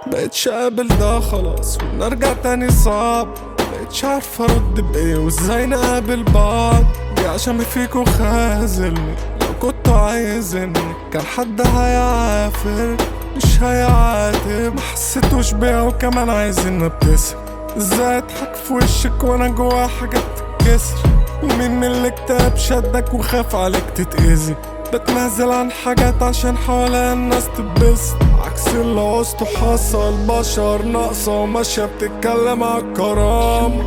بقتش قابل ده خلاص ونرجع تاني صعب بقتش عارف ارد بايه وازاي نقابل بعض دي عشان فيكوا خازلني لو كنتوا عايزيني كان حد هيعافر مش هيعاتب ما حسيتوش بيها وكمان عايزين نبتسم ازاي اضحك في وشك وانا جوا حاجة بتتكسر ومين من اللي كتاب شدك وخاف عليك تتأذي بتنازل عن حاجات عشان حواليا الناس تتبسط عكس اللي عوزته حصل بشر ناقصة وماشية بتتكلم عالكرامة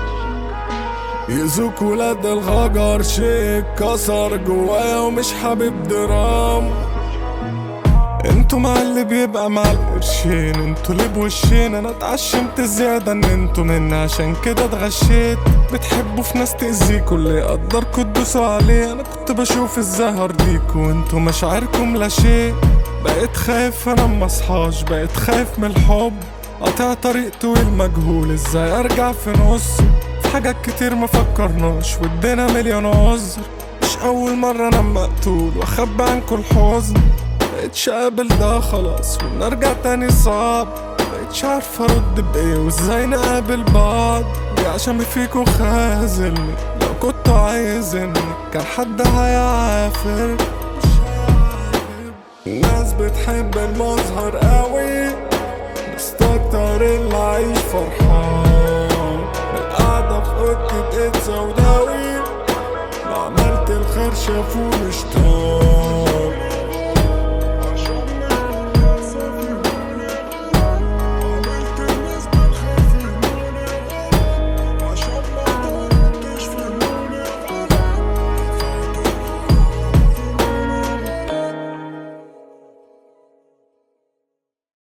يزوك ولاد الغجر شيء كسر جوايا ومش حابب دراما انتوا مع اللي بيبقى مع القرشين انتوا اللي بوشين انا اتعشمت زيادة ان انتوا مني عشان كده اتغشيت بتحبوا في ناس تأذيكوا اللي يقدركوا تدوسوا عليه انا كنت بشوف ازاي هرضيكوا وانتوا مشاعركم لا شيء بقيت خايف انا مصحاش بقيت خايف من الحب قاطع طريق طويل مجهول ازاي ارجع في نصه في حاجات كتير ما فكرناش وادينا مليون عذر مش اول مرة انا مقتول واخبي عنكوا الحزن بقتش قابل ده خلاص ونرجع تاني صعب بقتش عارف ارد بايه وازاي نقابل بعض دي عشان فيكوا خازلني لو كنتوا عايزيني كان حد هيعافر مش هيعاتب. الناس بتحب المظهر قوي مستكتر اللي عايش فرحان القعدة في اوضتي بقيت سوداوي لو عملت الخير شافوه مش طار